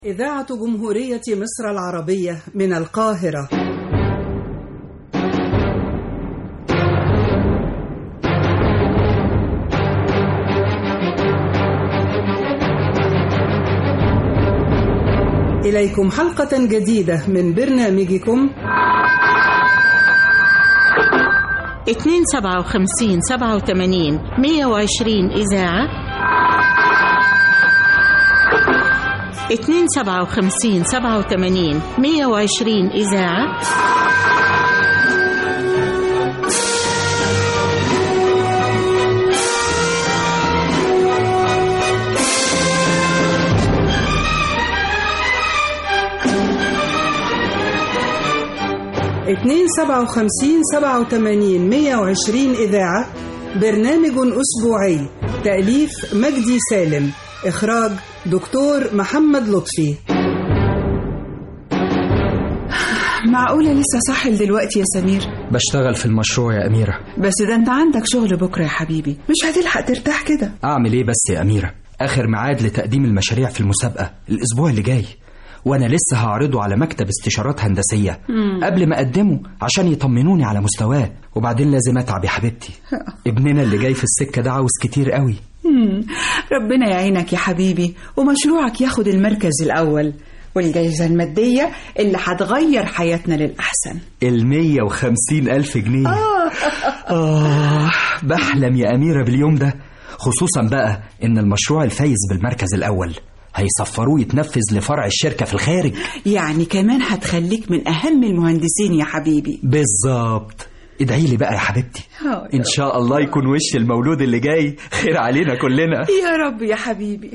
إذاعة جمهورية مصر العربية من القاهرة إليكم حلقة جديدة من برنامجكم اتنين سبعة وخمسين سبعة وتمانين مية وعشرين إذاعة اتنين سبعة وخمسين سبعة وتمانين مية وعشرين إذاعة اتنين سبعة وخمسين سبعة وتمانين مية وعشرين إذاعة برنامج أسبوعي تأليف مجدي سالم إخراج دكتور محمد لطفي معقولة لسه صاحي دلوقتي يا سمير بشتغل في المشروع يا أميرة بس ده انت عندك شغل بكرة يا حبيبي مش هتلحق ترتاح كده أعمل إيه بس يا أميرة آخر ميعاد لتقديم المشاريع في المسابقة الأسبوع اللي جاي وأنا لسه هعرضه على مكتب استشارات هندسية قبل ما أقدمه عشان يطمنوني على مستواه وبعدين لازم أتعب يا حبيبتي ابننا اللي جاي في السكة ده عاوز كتير قوي مم. ربنا يعينك يا حبيبي ومشروعك ياخد المركز الأول والجائزة المادية اللي هتغير حياتنا للأحسن المية وخمسين ألف جنيه آه بحلم يا أميرة باليوم ده خصوصا بقى إن المشروع الفايز بالمركز الأول هيسفروه يتنفذ لفرع الشركة في الخارج يعني كمان هتخليك من أهم المهندسين يا حبيبي بالظبط ادعي لي بقى يا حبيبتي آه يا إن شاء الله يكون وش المولود اللي جاي خير علينا كلنا يا رب يا حبيبي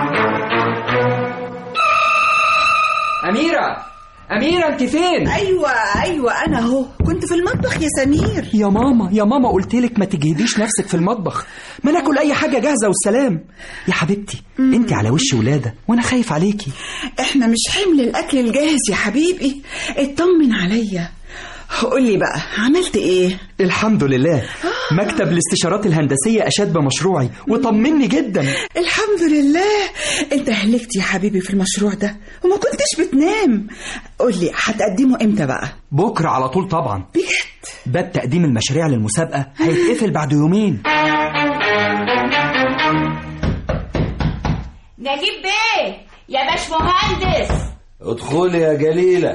أميرة أميرة أنت فين؟ أيوة أيوة أنا أهو كنت في المطبخ يا سمير يا ماما يا ماما قلت لك ما تجهديش نفسك في المطبخ ما ناكل اي حاجه جاهزه والسلام يا حبيبتي انت على وش ولاده وانا خايف عليكي احنا مش حمل الأكل الجاهز يا حبيبي اطمن عليا قول لي بقى عملت ايه الحمد لله مكتب الاستشارات الهندسيه اشاد بمشروعي وطمني جدا الحمد لله انت هلكت يا حبيبي في المشروع ده وما كنتش بتنام قول لي هتقدمه امتى بقى بكره على طول طبعا بجد باب تقديم المشاريع للمسابقه هيتقفل بعد يومين نجيب بيه يا باش مهندس ادخلي يا جليلة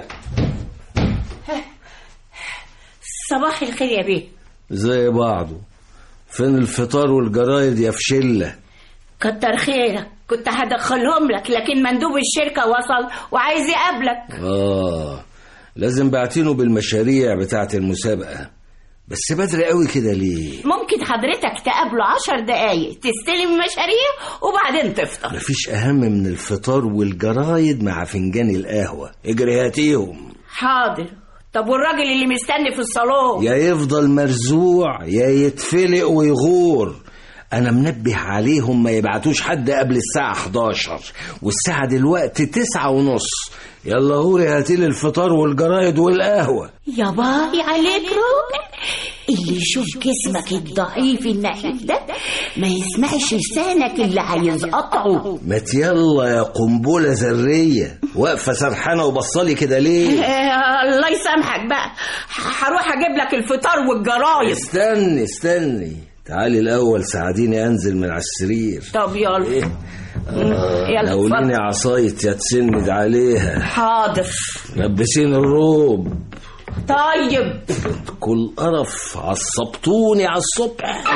صباح الخير يا بيه زي بعضه فين الفطار والجرايد يا فشلة كتر خيرك كنت هدخلهم لك لكن مندوب الشركة وصل وعايز يقابلك آه لازم بعتينه بالمشاريع بتاعة المسابقة بس بدري قوي كده ليه ممكن حضرتك تقابله عشر دقايق تستلم المشاريع وبعدين تفطر مفيش أهم من الفطار والجرايد مع فنجان القهوة اجري هاتيهم حاضر طب والراجل اللي مستني في الصالون يا يفضل مرزوع يا يتفلق ويغور انا منبه عليهم ما يبعتوش حد قبل الساعة 11 والساعة دلوقتي تسعة ونص يلا غوري هاتيلي الفطار والجرايد والقهوة يا باي عليك روح اللي يشوف جسمك الضعيف النحيف ده ما يسمعش لسانك اللي هيزقطعه ما يلا يا قنبلة ذرية واقفة سرحانة وبصلي كده ليه آه، الله يسامحك بقى ه- هروح اجيب لك الفطار والجرايد استني استني تعالي الأول ساعديني أنزل من على السرير طب يلا إيه؟ آه يلا ناوليني اتفضل. عصاية يا تسند عليها حاضر لبسيني الروب طيب كل قرف عصبتوني على الصبح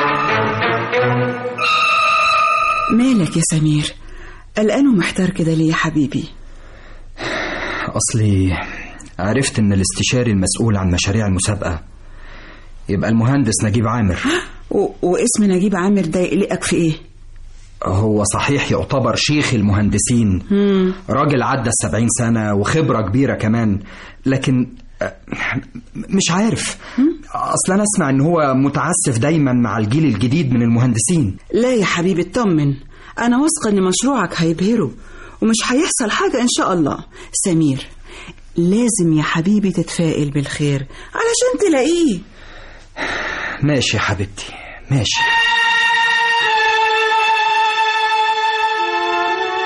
مالك يا سمير قلقان ومحتار كده ليه يا حبيبي اصلي عرفت ان الاستشاري المسؤول عن مشاريع المسابقه يبقى المهندس نجيب عامر و... واسم نجيب عامر ده يقلقك في ايه هو صحيح يعتبر شيخ المهندسين راجل عدى السبعين سنة وخبرة كبيرة كمان لكن آه، مش عارف أصلا أنا أسمع إن هو متعسف دايما مع الجيل الجديد من المهندسين لا يا حبيبي اطمن انا واثقه ان مشروعك هيبهره ومش هيحصل حاجه ان شاء الله سمير لازم يا حبيبي تتفائل بالخير علشان تلاقيه ماشي يا حبيبتي ماشي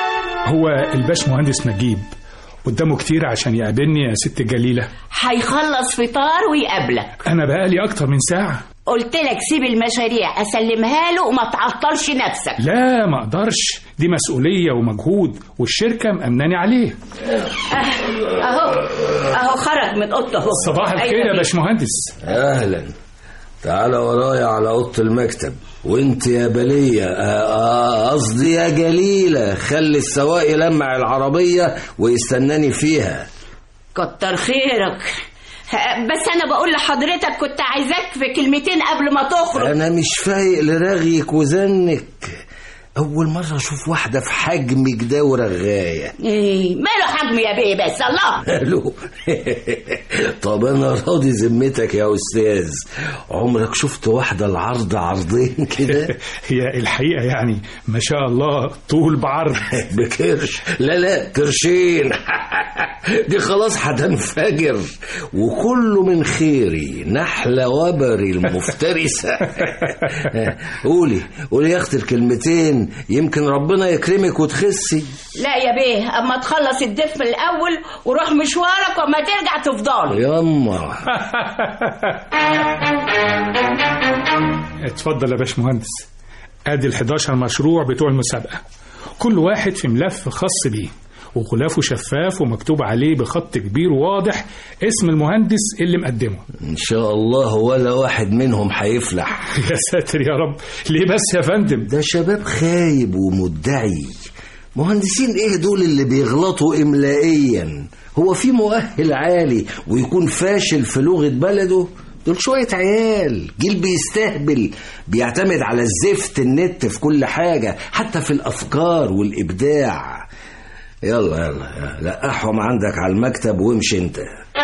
هو الباش مهندس نجيب قدامه كتير عشان يقابلني يا ست جليلة هيخلص فطار ويقابلك أنا بقالي أكتر من ساعة قلت لك سيب المشاريع اسلمها له وما تعطلش نفسك لا ما أقدرش دي مسؤولية ومجهود والشركة مأمناني عليه اهو اهو خرج من اوضته اهو صباح الخير أيوة يا باشمهندس اهلا تعال ورايا على اوضه المكتب وانت يا بليه آه، آه، قصدي يا جليله خلي السواق يلمع العربيه ويستناني فيها كتر خيرك بس انا بقول لحضرتك كنت عايزاك في كلمتين قبل ما تخرج انا مش فايق لرغيك وزنك اول مره اشوف واحده في حجمك ده ورغايه إيه ماله حجم يا بيه بس الله الو طب انا راضي ذمتك يا استاذ عمرك شفت واحده العرض عرضين كده هي الحقيقة يعني ما شاء الله طول بعرض بكرش لا لا كرشين دي خلاص هتنفجر وكله من خيري نحلة وبري المفترسة قولي قولي يا اختي الكلمتين يمكن ربنا يكرمك وتخسي لا يا بيه اما تخلص الدف الاول وروح مشوارك وما ترجع تفضل يما اتفضل يا باشمهندس ادي ال 11 مشروع بتوع المسابقة كل واحد في ملف خاص بيه وغلافه شفاف ومكتوب عليه بخط كبير واضح اسم المهندس اللي مقدمه ان شاء الله ولا واحد منهم هيفلح يا ساتر يا رب ليه بس يا فندم ده شباب خايب ومدعي مهندسين ايه دول اللي بيغلطوا املائيا هو في مؤهل عالي ويكون فاشل في لغة بلده دول شوية عيال جيل بيستهبل بيعتمد على الزفت النت في كل حاجة حتى في الأفكار والإبداع يلا يلا لقحهم عندك على المكتب وامشي انت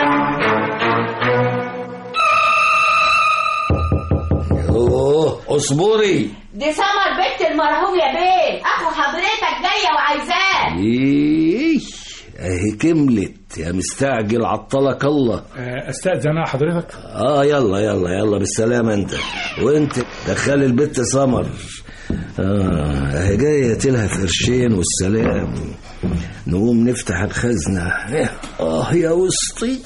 اوه اصبري دي سمر بنت المرحوم يا بيه اخو حضرتك جايه وعايزاه ايه اهي كملت يا مستعجل عطلك الله آه، استاذن انا حضرتك اه يلا يلا يلا بالسلامة انت وانت دخل البت سمر اه اهي جاية تلهى قرشين والسلام نقوم نفتح الخزنة اه يا وسطي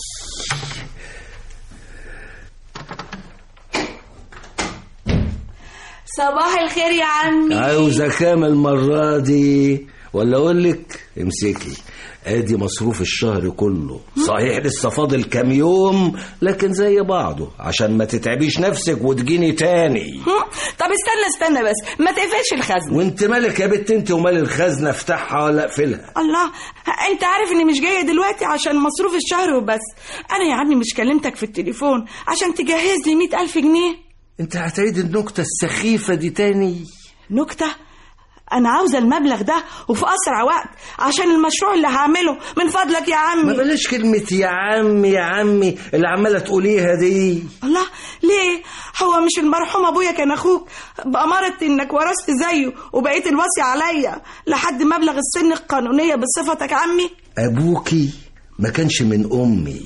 صباح الخير يا عمي عاوزة كام المرة دي ولا اقول لك امسكي ادي مصروف الشهر كله صحيح لسه فاضل كام يوم لكن زي بعضه عشان ما تتعبيش نفسك وتجيني تاني هم؟ طب استنى استنى بس ما تقفلش الخزنة وانت مالك يا بت انت ومال الخزنة افتحها ولا اقفلها الله انت عارف اني مش جايه دلوقتي عشان مصروف الشهر وبس انا يا عمي مش كلمتك في التليفون عشان تجهز لي مئة الف جنيه انت هتعيد النكتة السخيفة دي تاني نكتة انا عاوزه المبلغ ده وفي اسرع وقت عشان المشروع اللي هعمله من فضلك يا ما عمي بلاش كلمة يا عمي يا عمي اللي عمالة تقوليها دي الله ليه هو مش المرحوم ابويا كان اخوك بأمارة انك ورثت زيه وبقيت الوصي عليا لحد مبلغ السن القانونية بصفتك عمي ابوكي ما كانش من امي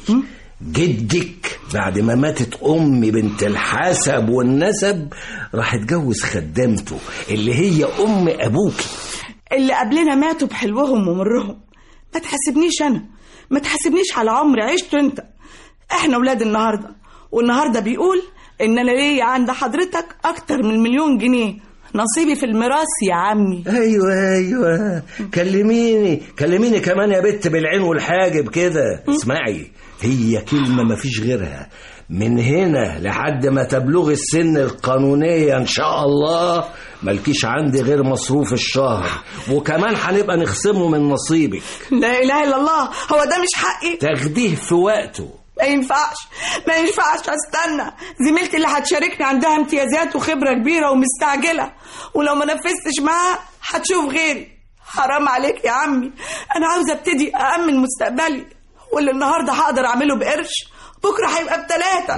جدك بعد ما ماتت امي بنت الحسب والنسب راح اتجوز خدامته اللي هي ام ابوكي اللي قبلنا ماتوا بحلوهم ومرهم ما تحاسبنيش انا ما تحاسبنيش على عمري عشت انت احنا ولاد النهارده والنهارده بيقول ان انا ليا عند حضرتك اكتر من مليون جنيه نصيبي في الميراث يا عمي ايوه ايوه كلميني كلميني كمان يا بت بالعين والحاجب كده اسمعي هي كلمة مفيش غيرها من هنا لحد ما تبلغ السن القانونية ان شاء الله ملكيش عندي غير مصروف الشهر وكمان هنبقى نخصمه من نصيبك لا اله الا الله هو ده مش حقي تاخديه في وقته ما ينفعش ما ينفعش استنى زميلتي اللي هتشاركني عندها امتيازات وخبرة كبيرة ومستعجلة ولو ما نفذتش معاها هتشوف غيري حرام عليك يا عمي انا عاوزة ابتدي أأمن مستقبلي واللي النهاردة هقدر اعمله بقرش بكرة هيبقى بتلاتة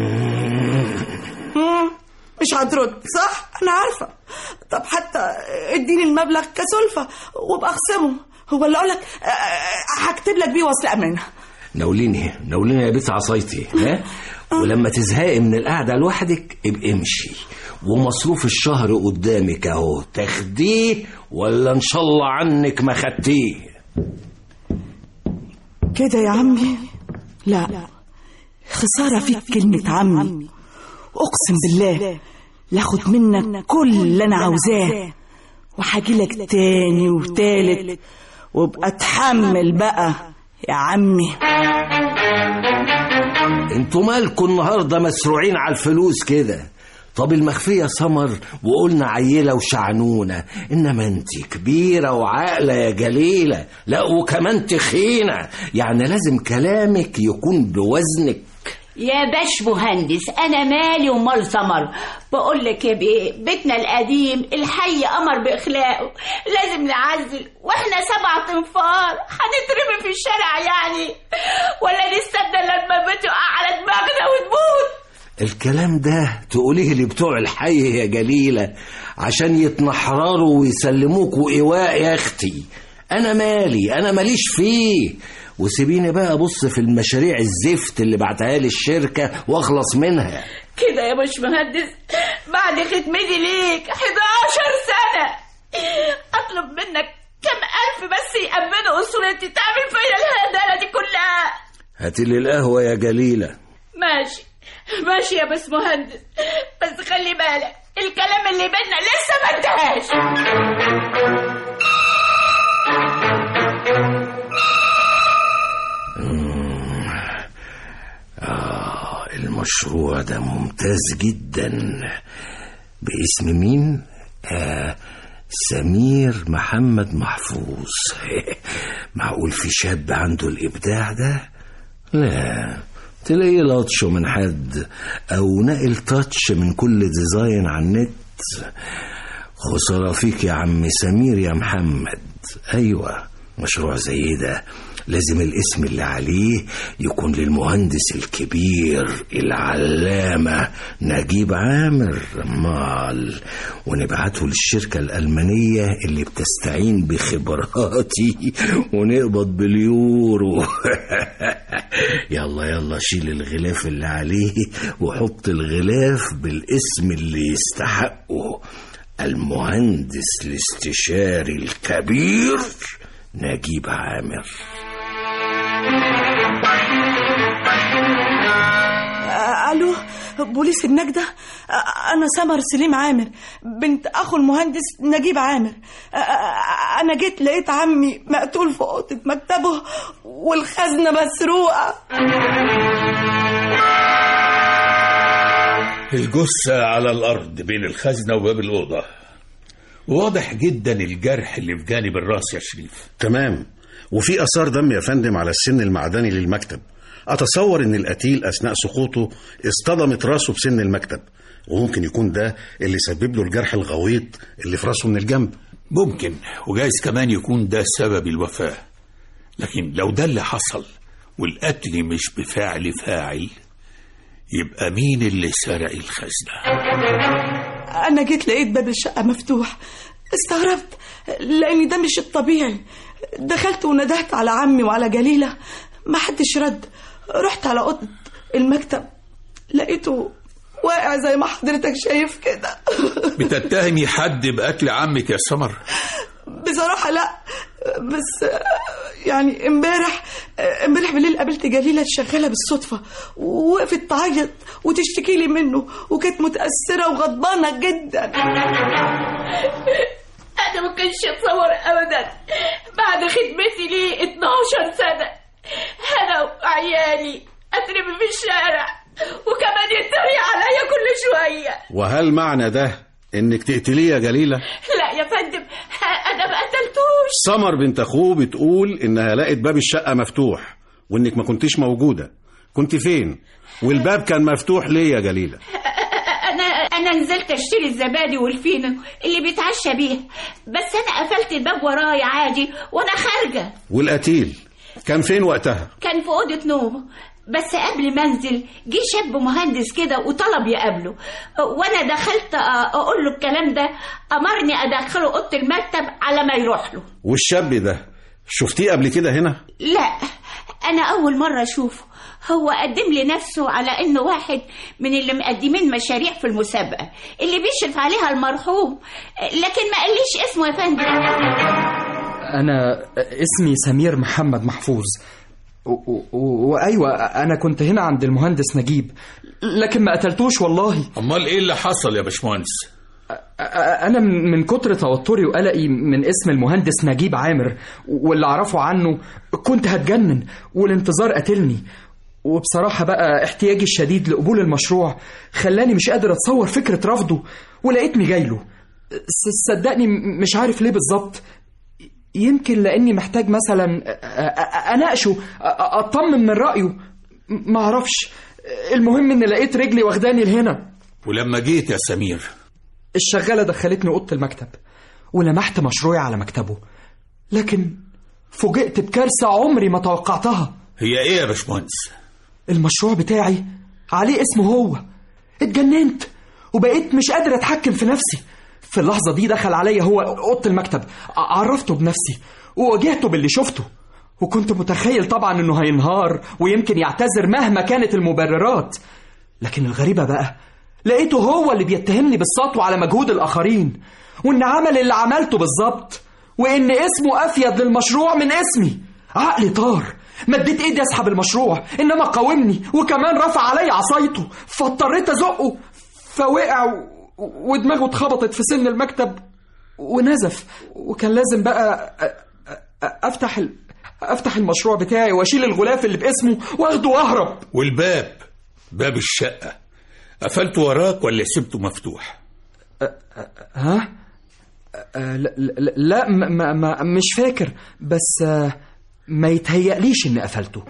مم، مش هترد صح انا عارفة طب حتى اديني المبلغ كسلفة وابقى اخصمه هو اللي اقولك آه، هكتب لك بيه وصل امانة ناوليني ناوليني يا بنت عصايتي ها ولما تزهقي من القعدة لوحدك ابقي امشي ومصروف الشهر قدامك اهو تاخديه ولا ان شاء الله عنك ما خدتيه كده يا عمي لا خسارة فيك كلمة عمي أقسم بالله لاخد منك كل اللي أنا عاوزاه وهجيلك تاني وتالت وابقى اتحمل بقى يا عمي انتوا مالكوا النهارده مسروعين على الفلوس كده طب المخفية سمر وقلنا عيلة وشعنونة إنما أنت كبيرة وعاقلة يا جليلة لا وكمان تخينة يعني لازم كلامك يكون بوزنك يا باش مهندس انا مالي ومال سمر بقول لك يا بيه بيتنا القديم الحي امر باخلاقه لازم نعزل واحنا سبع تنفار هنترمي في الشارع يعني ولا نستنى لما البيت يقع على دماغنا وتموت الكلام ده تقوليه لبتوع الحي يا جليلة عشان يتنحرروا ويسلموك إيواء يا أختي أنا مالي أنا ماليش فيه وسيبيني بقى أبص في المشاريع الزفت اللي بعتها لي الشركة وأخلص منها كده يا باش مهندس بعد ختمتي ليك 11 سنة أطلب منك كم ألف بس يأمنوا أسرتي تعمل فيا الهدالة دي كلها هاتي لي القهوة يا جليلة ماشي ماشي يا بس مهندس بس خلي بالك الكلام اللي بينا لسه ما انتهاش آه المشروع ده ممتاز جدا باسم مين؟ آه سمير محمد محفوظ معقول في شاب عنده الإبداع ده؟ لا تلاقيه لطشه من حد أو نقل تاتش من كل ديزاين على النت خسارة فيك يا عم سمير يا محمد أيوة مشروع زي ده لازم الاسم اللي عليه يكون للمهندس الكبير العلامة نجيب عامر مال ونبعته للشركة الألمانية اللي بتستعين بخبراتي ونقبض باليورو يلا يلا شيل الغلاف اللي عليه وحط الغلاف بالاسم اللي يستحقه المهندس الاستشاري الكبير نجيب عامر آه، الو بوليس النجدة آه، انا سمر سليم عامر بنت اخو المهندس نجيب عامر آه، آه، انا جيت لقيت عمي مقتول في اوضه مكتبه والخزنه مسروقه الجثة على الأرض بين الخزنة وباب الأوضة واضح جدا الجرح اللي في جانب الراس يا شريف تمام وفي اثار دم يا فندم على السن المعدني للمكتب اتصور ان القتيل اثناء سقوطه اصطدمت راسه بسن المكتب وممكن يكون ده اللي سبب له الجرح الغويط اللي في راسه من الجنب ممكن وجايز كمان يكون ده سبب الوفاة لكن لو ده اللي حصل والقتل مش بفعل فاعل يبقى مين اللي سرق الخزنة انا جيت لقيت باب الشقه مفتوح استغربت لان ده مش الطبيعي دخلت وندهت على عمي وعلى جليله ما حدش رد رحت على اوضه المكتب لقيته واقع زي ما حضرتك شايف كده بتتهمي حد بقتل عمك يا سمر بصراحة لا بس يعني امبارح امبارح بالليل قابلت جليلة شغالة بالصدفة ووقفت تعيط وتشتكي لي منه وكانت متأثرة وغضبانة جدا انا ما كنتش اتصور ابدا بعد خدمتي ليه 12 سنه انا وعيالي اترمي في الشارع وكمان يتريق عليا كل شويه وهل معنى ده انك تقتليه يا جليله لا يا فندم انا ما قتلتوش سمر بنت اخوه بتقول انها لقت باب الشقه مفتوح وانك ما كنتيش موجوده كنت فين والباب كان مفتوح ليه يا جليله انا انا نزلت اشتري الزبادي والفينو اللي بيتعشى بيه بس انا قفلت الباب ورايا عادي وانا خارجه والقتيل كان فين وقتها كان في اوضه نومه بس قبل ما انزل جه شاب مهندس كده وطلب يقابله وانا دخلت اقول له الكلام ده امرني ادخله اوضه المكتب على ما يروح له والشاب ده شفتيه قبل كده هنا لا انا اول مرة اشوفه هو قدم لي نفسه على انه واحد من اللي مقدمين مشاريع في المسابقة اللي بيشرف عليها المرحوم لكن ما قاليش اسمه يا فندم أنا اسمي سمير محمد محفوظ و- و- و- وأيوة أنا كنت هنا عند المهندس نجيب لكن ما قتلتوش والله امال ايه اللي حصل يا باشمهندس أ- أنا من من كتر توتري وقلقي من اسم المهندس نجيب عامر واللي أعرفه عنه كنت هتجنن والانتظار قتلني وبصراحة بقى احتياجي الشديد لقبول المشروع خلاني مش قادر أتصور فكرة رفضه ولقيتني جايله س- صدقني م- مش عارف ليه بالظبط يمكن لاني محتاج مثلا أ- أ- اناقشه أ- اطمن من رايه م- ما اعرفش المهم ان لقيت رجلي واخداني لهنا ولما جيت يا سمير الشغاله دخلتني اوضه المكتب ولمحت مشروعي على مكتبه لكن فوجئت بكارثه عمري ما توقعتها هي ايه يا باشمهندس المشروع بتاعي عليه اسمه هو اتجننت وبقيت مش قادر اتحكم في نفسي في اللحظة دي دخل عليا هو أوضة المكتب ع- عرفته بنفسي وواجهته باللي شفته وكنت متخيل طبعا انه هينهار ويمكن يعتذر مهما كانت المبررات لكن الغريبة بقى لقيته هو اللي بيتهمني بالسطو على مجهود الآخرين وإن عمل اللي عملته بالظبط وإن اسمه أفيد للمشروع من اسمي عقلي طار مديت ايدي اسحب المشروع انما قاومني وكمان رفع عليا عصايته فاضطريت ازقه فوقع و- ودماغه اتخبطت في سن المكتب ونزف وكان لازم بقى أ- أ- افتح ال... افتح المشروع بتاعي واشيل الغلاف اللي باسمه واخده واهرب والباب باب الشقة قفلته وراك ولا سبته مفتوح ها أ- لا, لا, لا ما, ما, ما مش فاكر بس آه، ما يتهيأليش اني قفلته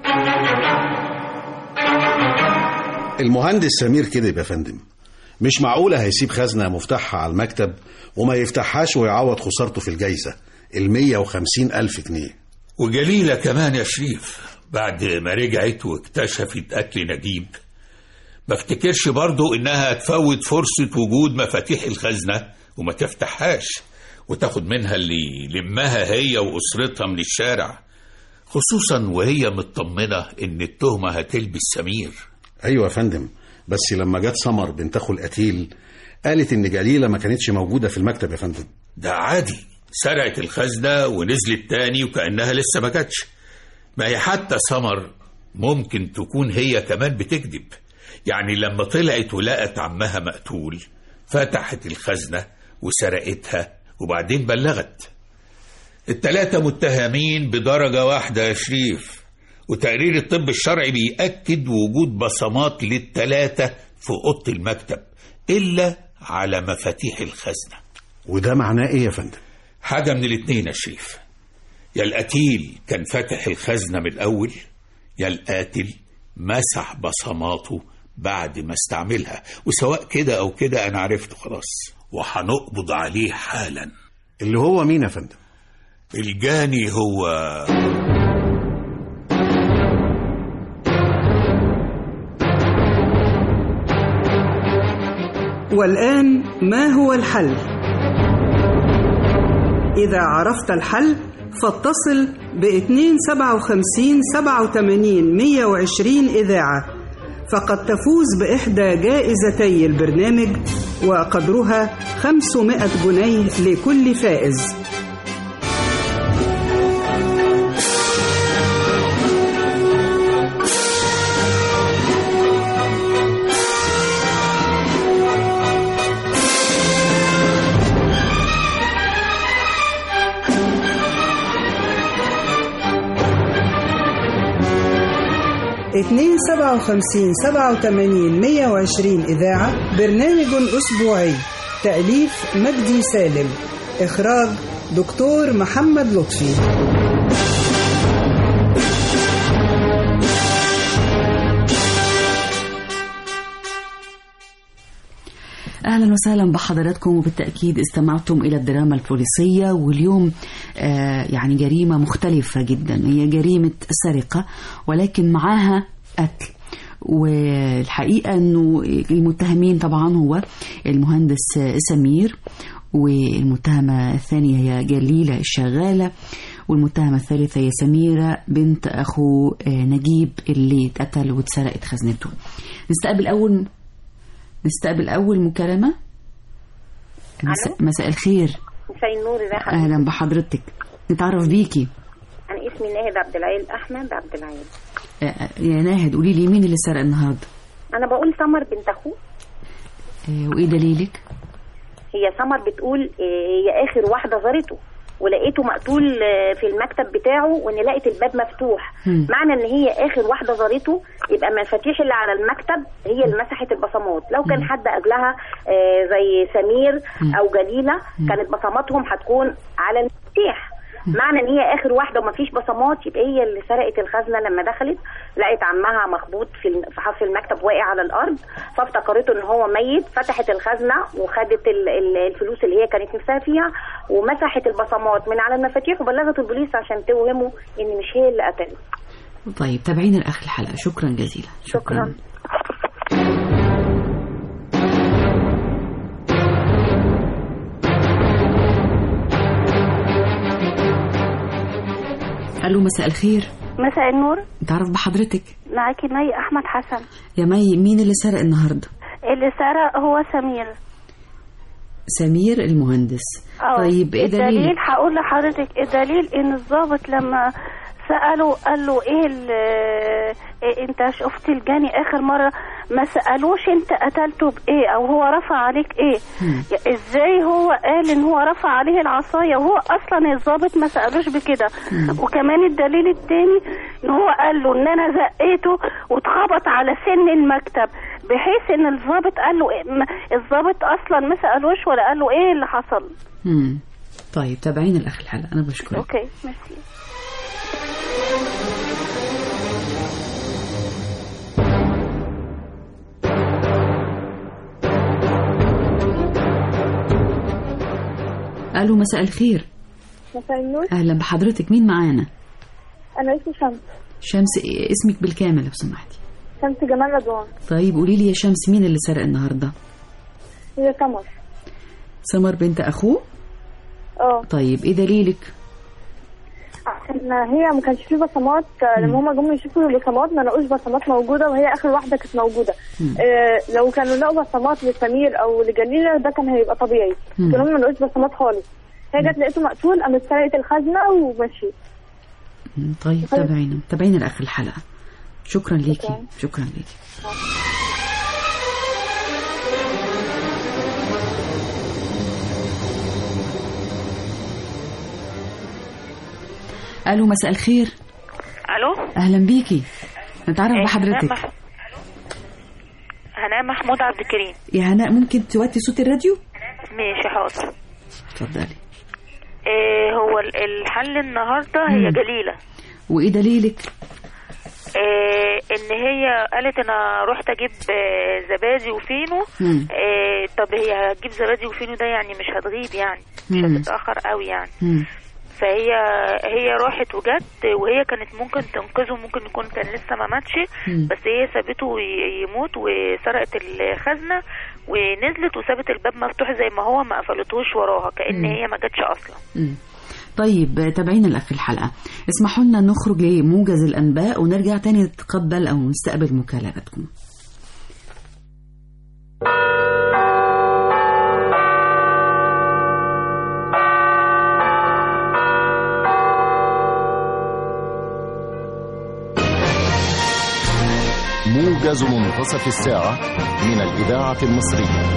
المهندس سمير كده يا فندم مش معقولة هيسيب خزنة مفتاحها على المكتب وما يفتحهاش ويعوض خسارته في الجايزة ال 150 ألف جنيه وجليلة كمان يا شريف بعد ما رجعت واكتشفت قتل نجيب ما افتكرش برضو انها تفوت فرصة وجود مفاتيح الخزنة وما تفتحهاش وتاخد منها اللي يلمها هي وأسرتها من الشارع خصوصا وهي مطمنة ان التهمة هتلبس سمير أيوة يا فندم بس لما جت سمر بنت أخو القتيل قالت إن جليلة ما كانتش موجودة في المكتب يا فندم ده عادي سرقت الخزنة ونزلت تاني وكأنها لسه ما جاتش ما هي حتى سمر ممكن تكون هي كمان بتكذب يعني لما طلعت ولقت عمها مقتول فتحت الخزنة وسرقتها وبعدين بلغت التلاتة متهمين بدرجة واحدة يا شريف وتقرير الطب الشرعي بيأكد وجود بصمات للتلاتة في أوضة المكتب إلا على مفاتيح الخزنة وده معناه إيه يا فندم حاجة من الاتنين يا شريف يا القتيل كان فاتح الخزنة من الأول يا القاتل مسح بصماته بعد ما استعملها وسواء كده أو كده أنا عرفته خلاص وهنقبض عليه حالا اللي هو مين يا فندم الجاني هو والآن ما هو الحل؟ إذا عرفت الحل فاتصل ب 257 87 120 إذاعة فقد تفوز بإحدى جائزتي البرنامج وقدرها 500 جنيه لكل فائز اتنين سبعة وخمسين سبعة وتمانين مية وعشرين إذاعة برنامج أسبوعي تأليف مجدي سالم إخراج دكتور محمد لطفي اهلا وسهلا بحضراتكم وبالتاكيد استمعتم الى الدراما البوليسيه واليوم آه يعني جريمه مختلفه جدا هي جريمه سرقه ولكن معاها قتل والحقيقه انه المتهمين طبعا هو المهندس سمير والمتهمه الثانيه هي جليله الشغاله والمتهمة الثالثة هي سميرة بنت أخو آه، نجيب اللي اتقتل واتسرقت خزنته نستقبل أول نستقبل أول مكالمة مساء, مساء الخير مساء النور ازي حضرتك أهلا بحضرتك نتعرف بيكي انا اسمي ناهد عبد العال احمد عبد العال آه، آه، يا ناهد قولي لي مين اللي سرق النهارده انا بقول سمر بنت اخوه آه، وايه دليلك هي سمر بتقول آه، هي اخر واحده زارته ولقيته مقتول آه، في المكتب بتاعه وان لقيت الباب مفتوح مم. معنى ان هي اخر واحده زارته يبقى المفاتيح اللي على المكتب هي اللي مسحت البصمات لو كان حد قبلها آه، زي سمير او جليله كانت بصماتهم هتكون على المفاتيح معنى ان هي اخر واحده ومفيش بصمات يبقى هي اللي سرقت الخزنه لما دخلت لقت عمها مخبوط في الم- في حف المكتب واقع على الارض فافتكرته ان هو ميت فتحت الخزنه وخدت ال- ال- الفلوس اللي هي كانت نفسها فيها ومسحت البصمات من على المفاتيح وبلغت البوليس عشان توهموا ان مش هي اللي قتلت طيب تابعينا لاخر الحلقه شكرا جزيلا شكرا الو مساء الخير مساء النور نتعرف بحضرتك معاكي مي احمد حسن يا مي مين اللي سرق النهارده اللي سرق هو سمير سمير المهندس اه طيب ايه الدليل دليل هقول لحضرتك الدليل ان الضابط لما سأله قال له ايه, ال- إيه انت شفت الجاني اخر مرة ما سألوش انت قتلته بايه او هو رفع عليك ايه يا ازاي هو قال ان هو رفع عليه العصاية وهو اصلا الضابط ما سألوش بكده وكمان الدليل التاني ان هو قال له ان انا زقيته واتخبط على سن المكتب بحيث ان الضابط قال له إيه ما- الضابط اصلا ما سألوش ولا قال له ايه اللي حصل مم. طيب تابعينا لاخر الحلقه انا بشكرك اوكي ميرسي الو مساء الخير مساء النور اهلا بحضرتك مين معانا انا اسمي شمس شمس إيه اسمك بالكامل لو سمحتي شمس جمال رضوان طيب قولي لي يا شمس مين اللي سرق النهارده هي سمر سمر بنت اخوه اه طيب ايه دليلك عشان هي ما كانش فيه بصمات آه، لما هما جم يشوفوا البصمات ما لقوش بصمات موجوده وهي اخر واحده كانت موجوده مم. آه لو كانوا لقوا بصمات لسمير او لجليله ده كان هيبقى طبيعي مم. لكن هم ما لقوش بصمات خالص هي جت لقيته مقتول قامت سرقت الخزنه ومشيت مم، طيب تابعينا تابعينا لاخر الحلقه شكرا ليكي شكرا ليكي الو مساء الخير الو اهلا بيكي نتعرف إيه، بحضرتك هناء مح- هناء محمود عبد الكريم يا هناء ممكن توطي صوت الراديو ماشي حاضر اتفضلي إيه هو ال- الحل النهارده هي مم. جليله وايه دليلك إيه ان هي قالت انا رحت اجيب آه، زبادي وفينو مم. إيه طب هي هتجيب زبادي وفينو ده يعني مش هتغيب يعني مش مم. هتتاخر قوي يعني مم. فهي هي راحت وجت وهي كانت ممكن تنقذه ممكن يكون كان لسه ما ماتش مم. بس هي سابته ي- يموت وسرقت الخزنه ونزلت وسابت الباب مفتوح زي ما هو ما قفلتهوش وراها كأن مم. هي ما جاتش اصلا مم. طيب تابعينا لاخر الحلقه اسمحوا لنا نخرج لموجز الانباء ونرجع تاني نتقبل او نستقبل مكالماتكم موجز منتصف الساعة من الإذاعة المصرية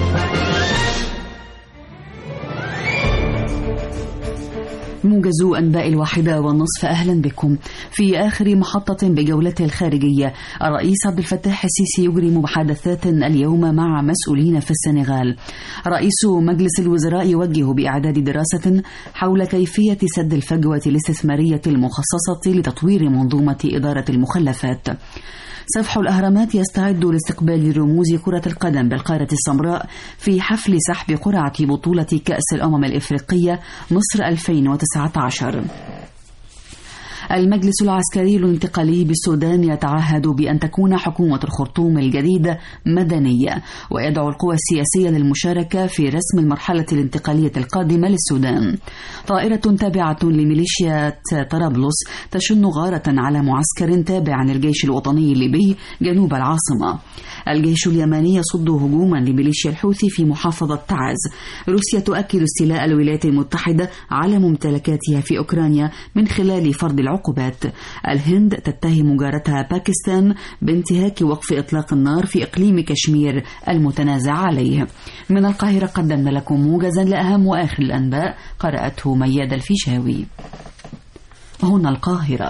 موجز أنباء الواحدة والنصف أهلا بكم في آخر محطة بجولته الخارجية الرئيس عبد الفتاح السيسي يجري محادثات اليوم مع مسؤولين في السنغال رئيس مجلس الوزراء يوجه بإعداد دراسة حول كيفية سد الفجوة الاستثمارية المخصصة لتطوير منظومة إدارة المخلفات سفح الأهرامات يستعد لاستقبال رموز كرة القدم بالقارة السمراء في حفل سحب قرعة بطولة كأس الأمم الإفريقية مصر 2019 المجلس العسكري الانتقالي بالسودان يتعهد بأن تكون حكومة الخرطوم الجديدة مدنية ويدعو القوى السياسية للمشاركة في رسم المرحلة الانتقالية القادمة للسودان طائرة تابعة لميليشيا طرابلس تشن غارة على معسكر تابع للجيش الوطني الليبي جنوب العاصمة الجيش اليمني يصد هجوما لميليشيا الحوثي في محافظة تعز روسيا تؤكد استيلاء الولايات المتحدة على ممتلكاتها في أوكرانيا من خلال فرض العقوبات الهند تتهم جارتها باكستان بانتهاك وقف إطلاق النار في إقليم كشمير المتنازع عليه من القاهرة قدمنا لكم موجزا لأهم وآخر الأنباء قرأته مياد الفيشاوي هنا القاهرة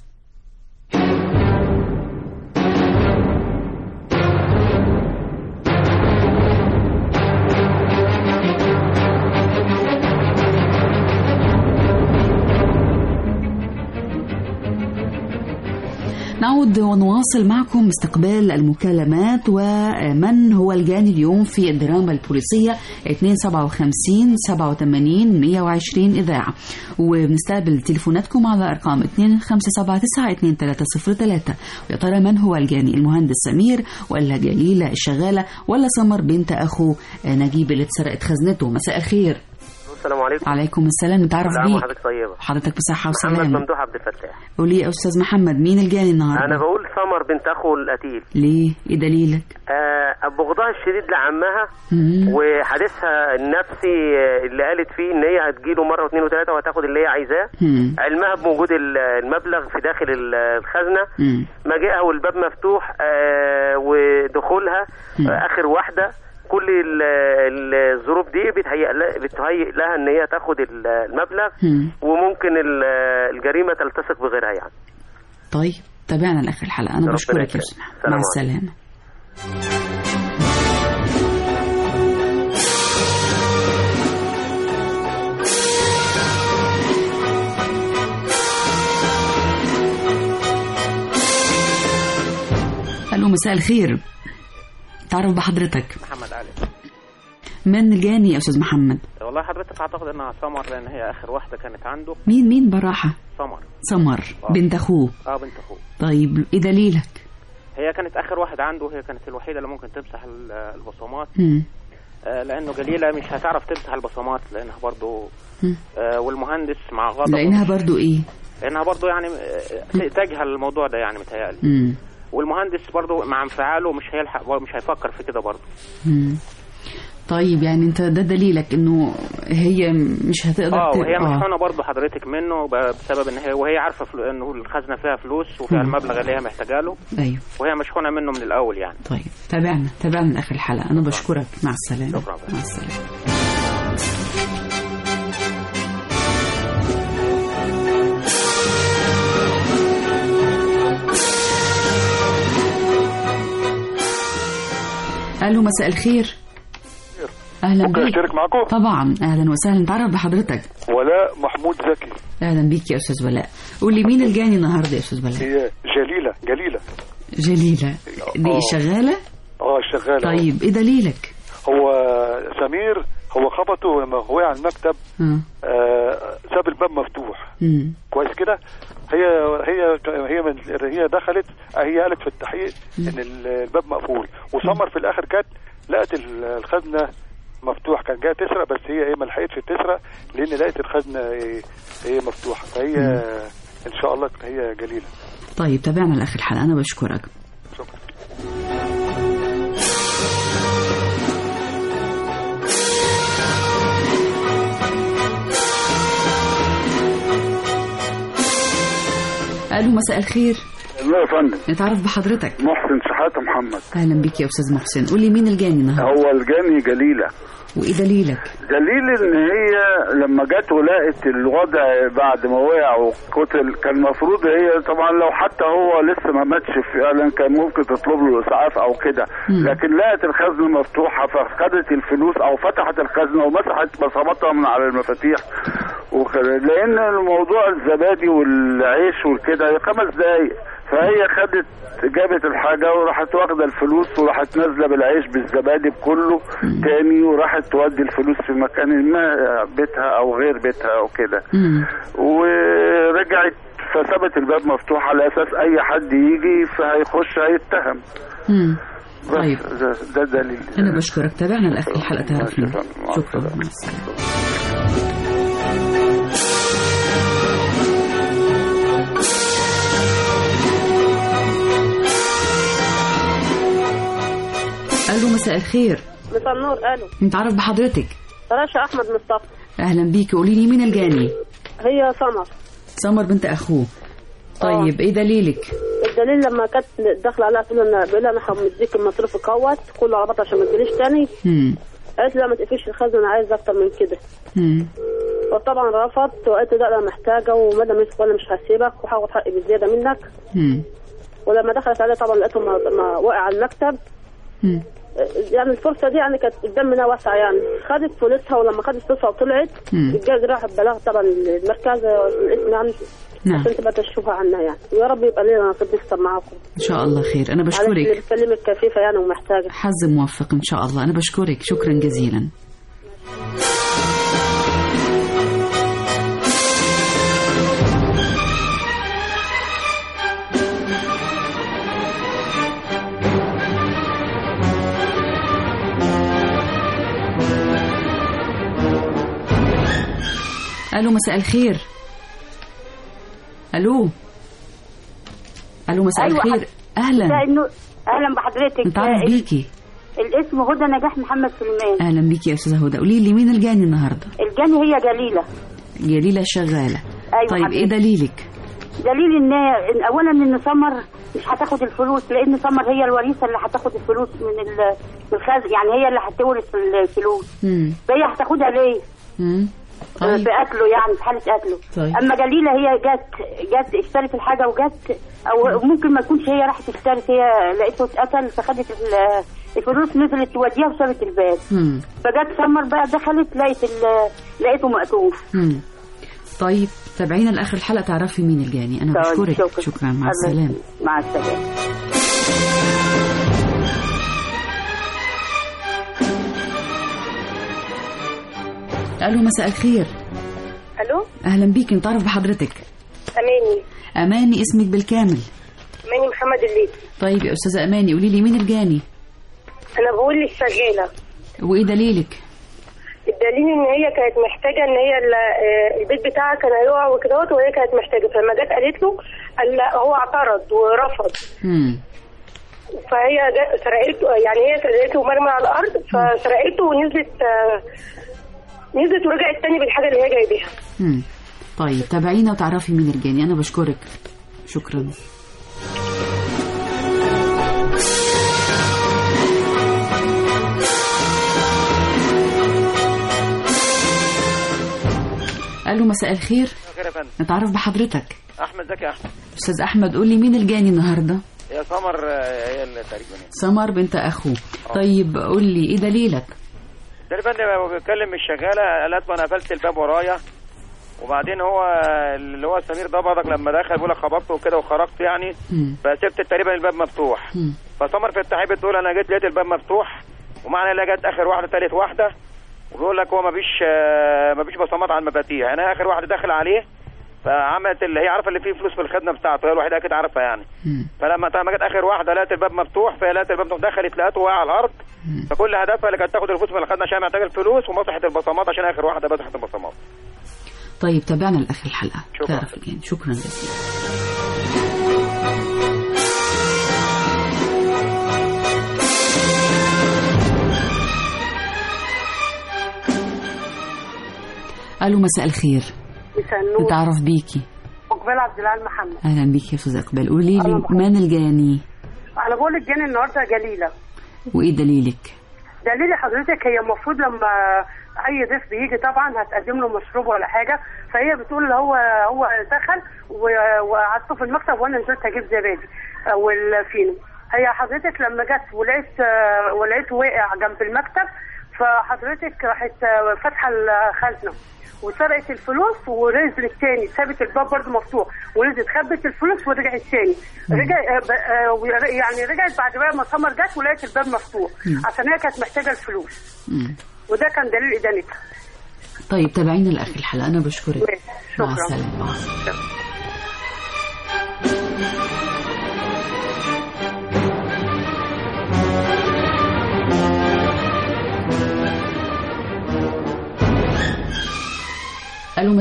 نعود ونواصل معكم استقبال المكالمات ومن هو الجاني اليوم في الدراما البوليسية 257 87 120 إذاعة وبنستقبل تليفوناتكم على أرقام 2579 2303 ويا ترى من هو الجاني المهندس سمير ولا جليلة الشغالة ولا سمر بنت أخو نجيب اللي اتسرقت خزنته مساء الخير السلام عليكم عليكم السلام نتعرف كل عام بيك وحضرتك طيبة حضرتك بصحة محمد وسلامة ممدوح عبد الفتاح قولي يا أستاذ محمد مين الجاني النهاردة أنا بقول سمر بنت أخو القتيل ليه إيه دليلك آه بغضها الشديد لعمها مم. وحديثها النفسي آه، اللي قالت فيه ان هي هتجيله مره واثنين وثلاثه وهتاخد اللي هي عايزاه مم. علمها بوجود ال- المبلغ في داخل ال- الخزنه مم. مجيئها والباب مفتوح آه ودخولها آه اخر واحده كل ال- ال- الظروف دي بتهيئ لها بتهيئ لها ان هي تاخد ال- المبلغ مم. وممكن ال- الجريمه تلتصق بغيرها يعني طيب تابعنا لاخر الحلقه انا ربنا بشكرك يا يكرمك. استاذ محمد. سلام مع عليكم. السلامه الو مساء الخير تعرف بحضرتك محمد علي من الجاني يا استاذ محمد والله حضرتك اعتقد انها سمر لان هي اخر واحده كانت عنده مين مين براحه سمر سمر آه. بنت اخوه اه بنت اخوه طيب ايه دليلك هي كانت اخر واحده عنده هي كانت الوحيده اللي ممكن تمسح ال- البصمات مم. آه لانه جليله مش هتعرف تمسح البصمات لانها برضو مم. آه والمهندس مع غضب لانها برضو ايه لانها برضو يعني آه، تجهل الموضوع ده يعني متهيألي مم. والمهندس برضو مع انفعاله مش هيلحق مش هيفكر في كده برضو مم. طيب يعني انت ده دليلك انه هي مش هتقدر اه ت- وهي مشحونه برضو حضرتك منه ب- بسبب ان هي وهي عارفه فلو انه الخزنه فيها فلوس وفيها مم. المبلغ اللي هي محتاجه له ايوه وهي مشحونه منه من الاول يعني طيب تابعنا تابعنا لاخر الحلقه انا بشكرك مع السلامه شكرا مع السلامه الو مساء الخير اهلا ممكن بيك اشترك معاكم طبعا اهلا وسهلا نتعرف بحضرتك ولاء محمود زكي اهلا بيك يا استاذ ولاء قول لي مين الجاني النهارده يا استاذ ولاء هي جليله جليله جليله دي آه. شغاله اه شغاله طيب ايه دليلك هو سمير هو خبطه لما هو على المكتب اه آه ساب الباب مفتوح مم. كويس كده هي هي هي من هي دخلت هي قالت في التحقيق ان ال- الباب مقفول وسمر في الاخر كانت لقت ال- الخزنه مفتوح كان جايه تسرق بس هي ايه ما لحقتش تسرق لان لقت الخزنه ايه إيه مفتوحه فهي مم. ان شاء الله هي جليله طيب تابعنا لاخر الحلقه انا بشكرك الو مساء الخير الله يا فندم نتعرف بحضرتك محسن شحاته محمد اهلا بيك يا استاذ محسن قول لي مين الجاني النهارده هو الجاني جليله وايه دليلك دليل ان هي لما جت ولقت الوضع بعد ما وقع وقتل كان المفروض هي طبعا لو حتى هو لسه ما ماتش فعلا كان ممكن تطلب له اسعاف او كده مم. لكن لقت الخزنه مفتوحه فخدت الفلوس او فتحت الخزنه ومسحت بصماتها من على المفاتيح وخ- لان الموضوع الزبادي والعيش والكده خمس دقايق فهي خدت جابت الحاجة وراحت واخدة الفلوس وراحت نازلة بالعيش بالزبادي بكله تاني وراحت تودي الفلوس في مكان ما بيتها أو غير بيتها أو كده ورجعت فسابت الباب مفتوح على اساس اي حد يجي فهيخش هيتهم مم. بس طيب. ده, ده دليل أنا بشكرك تابعنا لآخر الحلقة تعرف مين شكرا مع السلامة ألو مساء الخير مساء النور الو نتعرف بحضرتك رشا احمد مصطفى أهلا بيكي قولي لي مين الجاني هي سمر سمر بنت أخوه طيب إيه دليلك الدليل لما كانت داخله عليها تقول لنا بيقول لها انا مديك المصروف كوت كله على بعض عشان ما تجيليش تاني مم. قالت لي لا ما تقفلش الخزنه انا عايز اكتر من كده مم. فطبعا رفضت وقلت لا انا محتاجه وما دام يسكت انا مش هسيبك وهاخد حقي بزياده منك مم. ولما دخلت عليه طبعا لقيته ما ما واقع على المكتب مم. يعني الفرصه دي يعني كانت قدام منها واسعه يعني خدت فلوسها ولما خدت فلوسها وطلعت مم. الجاز راح بلاغ طبعا المركز الاسم يعني نعم. عشان تبقى تشوفها عنها يعني ويا رب يبقى لنا نصيب نكسب معاكم إن شاء الله خير أنا معلش اللي بشكرك بتكلمك كفيفه يعني ومحتاجه حظ موفق إن شاء الله أنا بشكرك شكرا جزيلا ألو مساء الخير ألو ألو مساء أيوة الخير أهلا مساء النور. اهلا بحضرتك نتعرف آه، بيكي الاسم هدى نجاح محمد سليمان أهلا بيكي يا أستاذة هدى قولي لي مين الجاني النهاردة الجاني هي جليله جليلة شغالة أيوة طيب إيه حبيبتي. دليلك دليل ان إن اولا ان سمر مش هتاخد الفلوس لان سمر هي الوريثه اللي هتاخد الفلوس من ال- من الخزن يعني هي اللي هتورث الفلوس مم. فهي هتاخدها ليه؟ مم. طيب. في قتله يعني في حاله قتله طيب. اما جليله هي جت جت اشترت الحاجه وجت او ممكن ما تكونش هي راحت اشترت هي لقيته اتقتل فخدت ال- الفلوس نزلت توديها وسابت الباب مم. فجت سمر بقى دخلت لقيت ال- لقيته مقتول مم. طيب تابعينا لآخر الحلقة تعرفي مين الجاني أنا طيب، بشكرك شكرا. شكرا مع الله السلامة يسلمك. مع السلامه ألو مساء الخير الو أهلا بيكي نتعرف بحضرتك اماني أماني اسمك بالكامل اماني محمد الليثي طيب يا أستاذة أماني قولي لي مين الجاني انا بقول للشغاله وإيه دليلك الدليل ان هي كانت محتاجه ان هي ال- آه، البيت بتاعها كان هيقع وكدهوت وهي كانت محتاجه فلما جت قالت له قال لا هو اعترض ورفض مم. فهي جت سرقته يعني هي سرقته مرمي على الارض فسرقته ونزلت آه، نزلت ورجعت تاني بالحاجه اللي هي جايباها مم. طيب تابعينا وتعرفي مين الجاني أنا بشكرك شكرا ألو مساء الخير خير يا فندم نتعرف بحضرتك احمد زكي احمد أستاذ أحمد قولي مين الجاني النهاردة هي سمر آه، هي اللي تقريبا يعني سمر بنت أخوه طيب قولي إيه دليلك ده يا فندم هو بيتكلم الشغاله قالت له انا قفلت الباب ورايا وبعدين هو اللي هو سمير ده برضك لما دخل بيقول لك خبطته وكده وخرجت يعني مم. فسبت تقريبا الباب مفتوح مم. فسمر في التحقيق بتقول انا جيت لقيت الباب مفتوح ومعنى اللي جت اخر واحده ثالث واحده وبيقول لك هو مفيش آه، مفيش بصمات على المفاتيح انا اخر واحده داخل عليه فعملت اللي هي عارفه اللي فيه فلوس في الخدمه بتاعته هي الوحيده اكيد عارفه يعني فلما لما جت اخر واحده لقت الباب مفتوح فهي لقت الباب مفتوح دخلت لقته واقع على الارض فكل هدفها اللي كانت تاخد الفلوس من الخدمه عشان محتاجه الفلوس ومسحت البصمات عشان اخر واحده مسحت البصمات طيب تابعنا لآخر الحلقة شكرا. تعرف الجاني شكرا جزيلا ألو مساء الخير مساء النور نتعرف بيكي مقبل عبد العال محمد أهلا بيكي يا أستاذ إقبال قولي لي أهلا بحضرتك. من الجاني انا بقول لك جاني النهارده جليله وإيه دليلك دليل حضرتك هي المفروض لما اي ضيف بيجي طبعا هتقدم له مشروب ولا حاجه فهي بتقول هو هو دخل و- وقعدته في المكتب وانا نزلت اجيب زبادي آه، والفينو هي حضرتك لما جت ولقيت آه، ولقيته واقع جنب المكتب فحضرتك راحت آه، فاتحه الخزنه وسرقت الفلوس ونزلت تاني سابت الباب برضه مفتوح ونزلت خبت الفلوس ورجعت تاني رجع آه، ب- آه، وير- يعني رجعت بعد بقى ما سمر جت ولقيت الباب مفتوح مم. عشان هي كانت محتاجه الفلوس مم. وده كان دليل ادانتها طيب تابعينا لآخر الحلقة أنا بشكرك شكرا. مع السلامة مع السلامة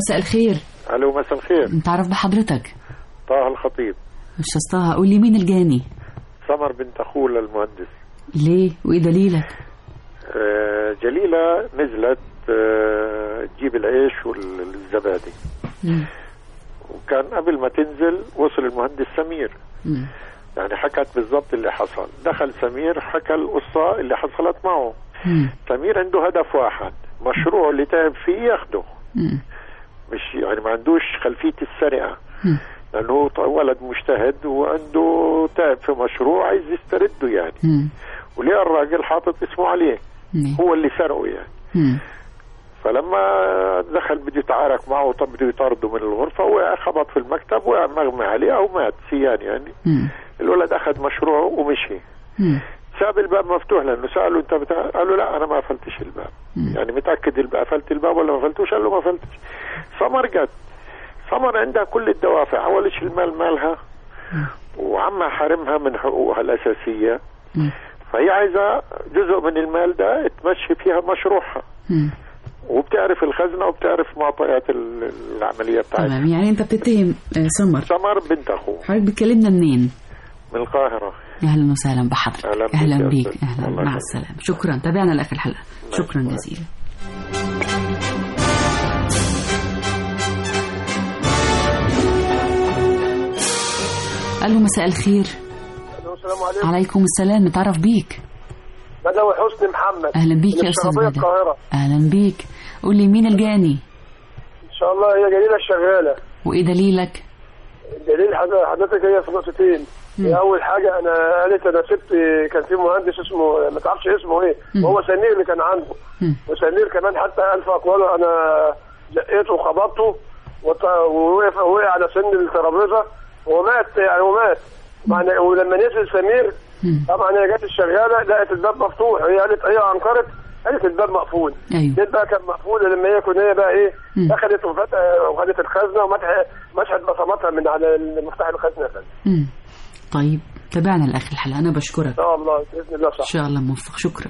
مساء الخير الو مساء الخير نتعرف بحضرتك طه الخطيب استاذ طه قول لي مين الجاني سمر بنت اخوه للمهندس ليه وايه دليلك آه، جليله نزلت آه، تجيب العيش والزبادي مم. وكان قبل ما تنزل وصل المهندس سمير مم. يعني حكت بالضبط اللي حصل دخل سمير حكى القصة اللي حصلت معه مم. سمير عنده هدف واحد مشروع اللي تعب فيه ياخده مم. مش يعني ما عندوش خلفية السرقة مم. لأنه هو ط- ولد مجتهد وعنده تعب في مشروع عايز يسترده يعني مم. وليه الراجل حاطط اسمه عليه مم. هو اللي سرقه يعني مم. فلما دخل بده يتعارك معه طب بده يطرده من الغرفة وقع خبط في المكتب وقع مغمى عليه أو مات سيان يعني مم. الولد أخذ مشروعه ومشي مم. ساب الباب مفتوح لأنه سأله أنت بتاع قال له لا أنا ما قفلتش الباب يعني متأكد الب- قفلت الباب ولا ما قفلتوش قال له ما قفلتش سمر جت سمر عندها كل الدوافع أول شيء المال مالها وعمها حارمها من حقوقها الأساسية مم. فهي عايزة جزء من المال ده تمشي فيها مشروعها مم. وبتعرف الخزنة وبتعرف معطيات ال- العملية بتاعتها تمام يعني انت بتتهم آه، سمر سمر بنت أخوه حضرتك بتكلمنا منين من القاهرة اهلا وسهلا بحضرتك أهلا بيك اهلا يا بيك أستاذ. اهلا الله مع يخليك. السلامه شكرا تابعنا لاخر الحلقه شكرا جزيلا الو مساء الخير السلام عليكم عليكم السلام نتعرف بيك بدوي حسني محمد اهلا بيك من يا استاذ الشرقية بدر القاهرة اهلا بيك قول لي مين الجاني ان شاء الله هي جليلة الشغالة وايه دليلك دليل حض- حضرتك هي في نقطتين هي اول حاجة انا قالت انا سبت كان في مهندس اسمه ما تعرفش اسمه ايه مم. وهو سمير اللي كان عنده مم. وسمير كمان حتى الف اقواله انا زقيته وخبطته وط- ووقف وقع على سن الترابيزه ومات يعني ومات معنى ولما نزل سمير طبعا هي جت الشغاله لقت الباب مفتوح هي قالت هي انكرت قالت الباب مقفول ايوه البيت بقى كان مقفول لما هي كون هي بقى ايه مم. اخذت وفتح وخدت الخزنه ومسحت مسحت بصماتها من على مفتاح الخزنه ان مم. طيب تابعنا لاخر الحلقه انا بشكرك شاء الله باذن الله ان صح شاء الله موفق شكرا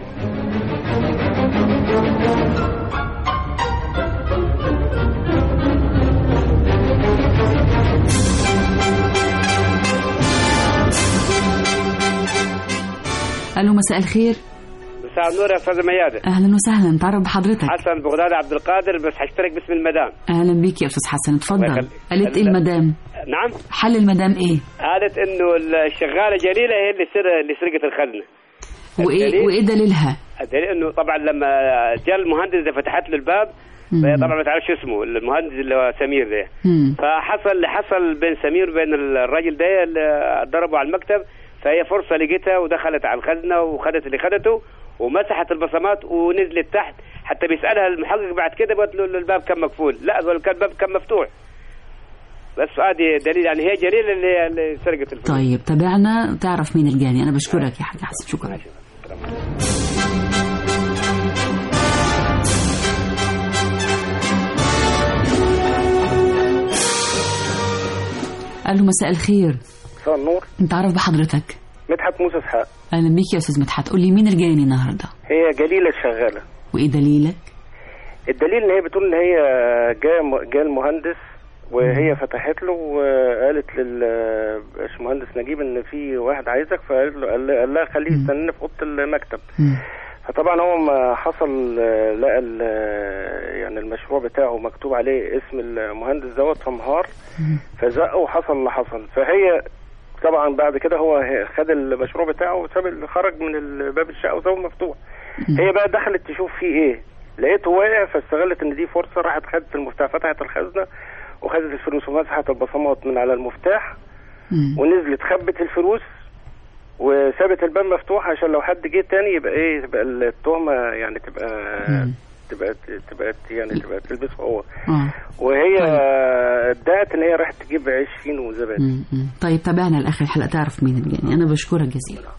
الو مساء الخير مساء النور يا استاذه ميادة اهلا وسهلا نتعرف بحضرتك حسن بغداد عبد القادر بس هشترك باسم المدام اهلا بيك يا استاذ حسن اتفضل الله يخليك. قالت ايه المدام نعم حل المدام ايه قالت انه الشغاله جليله هي اللي سر اللي سرقت الخزنه وايه الدليل- وايه دليلها الدليل انه طبعا لما جاء المهندس ده فتحت له الباب مم. فهي طبعا ما تعرفش اسمه المهندس اللي هو سمير ده مم. فحصل اللي حصل بين سمير وبين الراجل ده اللي ضربوا على المكتب فهي فرصه لقيتها ودخلت على الخزنه وخدت اللي خدته ومسحت البصمات ونزلت تحت حتى بيسالها المحقق بعد كده قالت له الباب كان مقفول لا قال كان الباب كان مفتوح بس هذه دليل يعني هي جليل اللي, اللي سرقت الفلوس طيب تابعنا تعرف مين الجاني انا بشكرك يا حاج حسن شكرا الو مساء الخير مساء النور نتعرف بحضرتك مدحت موسى اسحاق اهلا بيك يا استاذ مدحت قول لي مين الجاني النهارده هي جليلة الشغالة وايه دليلك الدليل ان هي بتقول ان هي جاء جاء المهندس وهي فتحت له وقالت للباشمهندس نجيب ان في واحد عايزك فقالت له قال قال لها خليه يستناني في اوضه المكتب فطبعا هو ما حصل آه، لقى ال- آه، يعني المشروع بتاعه مكتوب عليه اسم المهندس دوت فانهار فزقه وحصل اللي حصل فهي طبعا بعد كده هو خد المشروع بتاعه وساب ال- خرج من ال- باب الشقه وسابه مفتوح هي بقى دخلت تشوف فيه ايه لقيته واقع فاستغلت ان دي فرصه راحت خدت المفتاح فتحت الخزنه وخدت الفلوس ومسحت البصمات من على المفتاح ونزلت خبت الفلوس وسابت الباب مفتوح عشان لو حد جه تاني يبقى ايه تبقى التهمه يعني تبقى تبقى تبقى يعني تبقى تلبسه هو اه وهي ادعت ان هي راحت تجيب عيش فين وزبادي مم. مم. طيب تابعنا لاخر الحلقه تعرف مين الجاني انا بشكرك جزيلا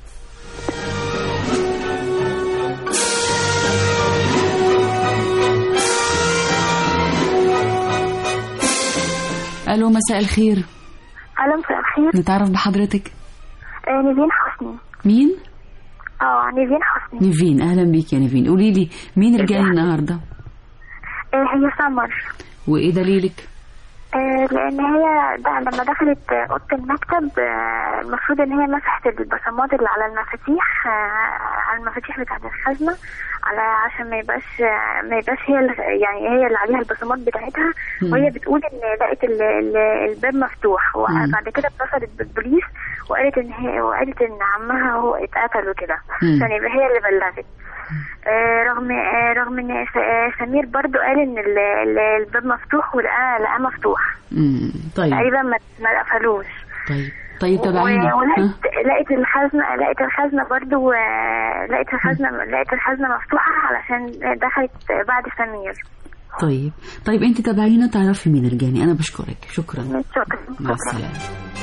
الو مساء الخير الو مساء الخير نتعرف بحضرتك آه نيفين حسني مين اه نيفين حسني نيفين اهلا بيك يا نيفين قولي لي مين الجاني النهارده آه هي سمر وايه دليلك آه، لان هي ده لما دخلت آه، اوضه المكتب آه، المفروض ان هي مسحت البصمات اللي على المفاتيح آه، على المفاتيح بتاعت الخزنه على عشان ما يبقاش آه، ما يبقاش هي اللي- يعني هي اللي عليها البصمات بتاعتها مم. وهي بتقول ان لقت ال- ال- الباب مفتوح مم. وبعد كده اتصلت بالبوليس وقالت ان هي وقالت ان عمها هو اتقتل وكده مم. عشان يبقى هي اللي بلغت آه، رغم آه، رغم ان س- آه، سمير برضو قال ان ال- ال- الباب مفتوح ولقاه لقاه مفتوح مم. طيب تقريبا ما ما قفلوش طيب طيب تابعينا و- ها؟ ولقيت لقيت الخزنه لقيت الخزنه برضو آه، لقيت الخزنه لقيت الخزنه مفتوحه علشان دخلت بعد سمير طيب طيب انت تابعينا تعرفي مين الجاني انا بشكرك شكرا شكرا مع السلامه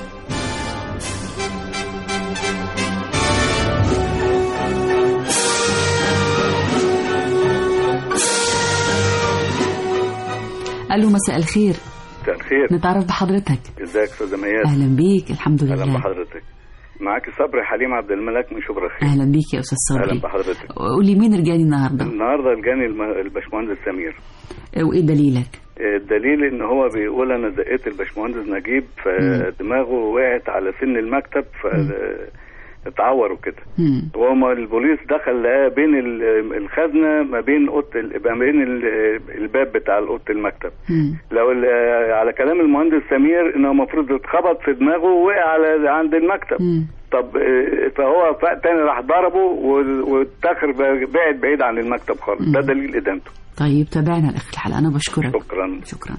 الو مساء الخير مساء الخير نتعرف بحضرتك ازيك استاذ مياد اهلا بيك الحمد اهلا لله بحضرتك معاك صبري حليم عبد الملك من شبرا خير اهلا بيك يا استاذ اهلا صبري بحضرتك قولي مين الجاني النهارده النهارده الجاني الم- الباشمهندس سمير وايه دليلك الدليل ان هو بيقول انا زقيت الباشمهندس نجيب فدماغه وقعت على سن المكتب فتعور وكده مم. وهو البوليس دخل لقاه بين ال- الخزنه ما بين اوضه ال- ما بين ال- الباب بتاع اوضه المكتب مم. لو ال- على كلام المهندس سمير انه المفروض اتخبط في دماغه ووقع على عند المكتب مم. طب آه، فهو فاق تاني راح ضربه و- والتاخر بعد بعيد عن المكتب خالص ده دليل ادانته طيب تابعنا لاخر الحلقه انا بشكرك شكرا شكرا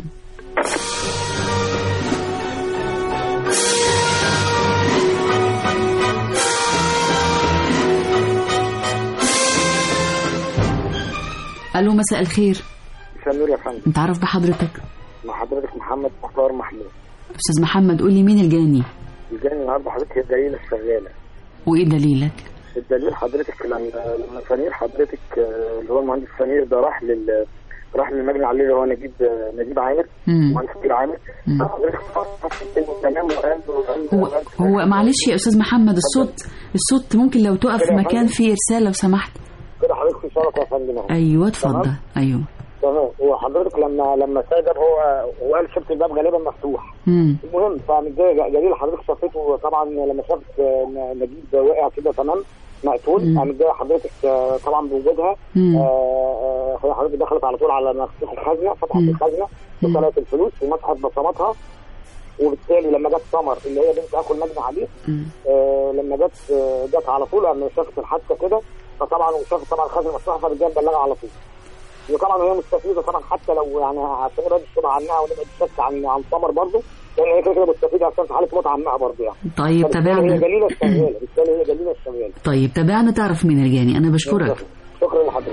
الو مساء الخير مساء النور يا فندم نتعرف بحضرتك مع حضرتك محمد مختار محمود استاذ محمد قولي مين الجاني الجاني النهارده حضرتك هي الدليل الشغاله وايه دليلك الدليل حضرتك لما لما سمير حضرتك آه، اللي هو المهندس سمير ده راح لل راح للمجني عليه اللي هو نجيب آه، نجيب عامر مم. مهندس نجيب عامر حضرتك حسيت انه تمام وقال له- هو هو معلش يا استاذ محمد الصوت الصوت ممكن لو تقف في مكان فيه ارسال لو سمحت كده حضرتك في شبكه يا فندم أهو. ايوه اتفضل ايوه تمام هو حضرتك لما لما ساجد هو وقال شفت الباب غالبا مفتوح مم. المهم فمن جاي جليل حضرتك شافته طبعا لما شافت آه، نجيب واقع كده تمام مقتول مم. قامت جايه حضرتك آه، طبعا بوجودها مم. آه، آه، هي حضرتك دخلت على طول على مفتوح الخزنه فتحت مم. الخزنه وطلعت الفلوس ومسحت بصماتها وبالتالي لما جت سمر اللي هي بنت اخو المجني عليه آه، لما جت آه، جت على طول لما شافت الحادثه كده فطبعا وشافت طبعا الخزنه مفتوحه فالرجال بلغها على طول وطبعا هي مستفيده طبعا حتى لو يعني عشان نبعد الشبهه عنها ونبعد الشك عن عن سمر برضه لان هي كده كده مستفيده عشان في حاله موت عمها برضه يعني طيب فبالتالي تابعنا. هي دليله الشغاله بالتالي هي دليله الشغاله طيب تابعنا تعرف مين الجاني انا بشكرك شكرا لحضرتك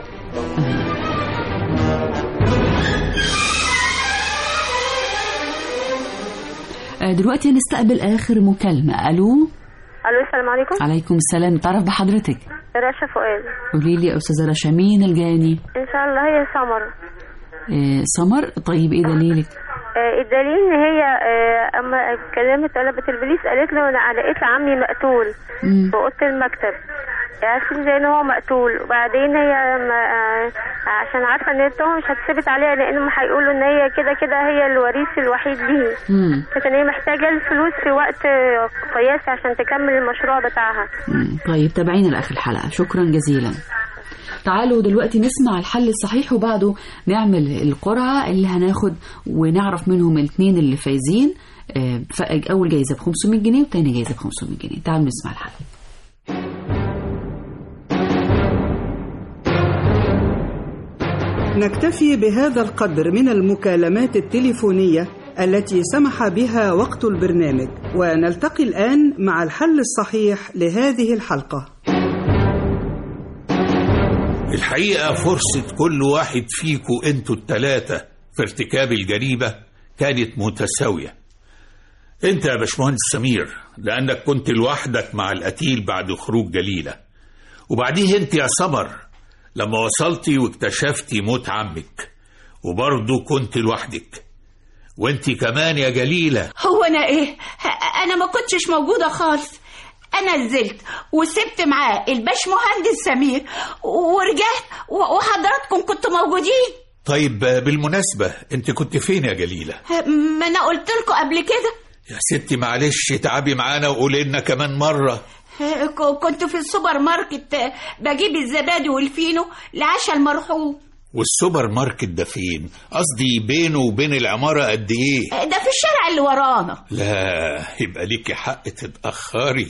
آه، دلوقتي هنستقبل اخر مكالمه الو الو السلام عليكم عليكم السلام تعرف بحضرتك رشا فؤاد قولي لي يا استاذه رشا مين الجاني ان شاء الله هي سمر آه، سمر طيب ايه دليلك آه، الدليل ان هي آه، اما كلمت طلبة البوليس قالت له انا لقيت عمي مقتول مم. في اوضه المكتب عرفت زي ان هو مقتول وبعدين هي لما آه، عشان عارفه ان التهم مش هتثبت عليها لانهم هيقولوا ان هي كده كده هي الوريث الوحيد ليه مم. لكن هي محتاجه الفلوس في وقت آه، قياسي عشان تكمل المشروع بتاعها مم. طيب تابعينا لاخر الحلقه شكرا جزيلا تعالوا دلوقتي نسمع الحل الصحيح وبعده نعمل القرعة اللي هناخد ونعرف منهم الاثنين اللي فايزين آه، ف- أول جايزة ب 500 جنيه وتاني جايزة ب 500 جنيه تعالوا نسمع الحل نكتفي بهذا القدر من المكالمات التليفونية التي سمح بها وقت البرنامج ونلتقي الآن مع الحل الصحيح لهذه الحلقة الحقيقة فرصة كل واحد فيكو انتوا التلاتة في ارتكاب الجريمة كانت متساوية انت يا باشمهندس سمير لانك كنت لوحدك مع القتيل بعد خروج جليلة وبعديه انت يا سمر لما وصلتي واكتشفتي موت عمك وبرضه كنت لوحدك وانت كمان يا جليلة هو انا ايه انا ما كنتش موجوده خالص انا نزلت وسبت معاه الباش مهندس سمير ورجعت و- وحضراتكم كنتوا موجودين طيب بالمناسبة انت كنت فين يا جليلة ما انا قلت لكم قبل كده يا ستي معلش تعبي معانا وقولي لنا كمان مرة ك- كنت في السوبر ماركت بجيب الزبادي والفينو لعشاء المرحوم والسوبر ماركت ده فين قصدي بينه وبين العمارة قد ايه ده في الشارع اللي ورانا لا يبقى ليكي حق تتأخري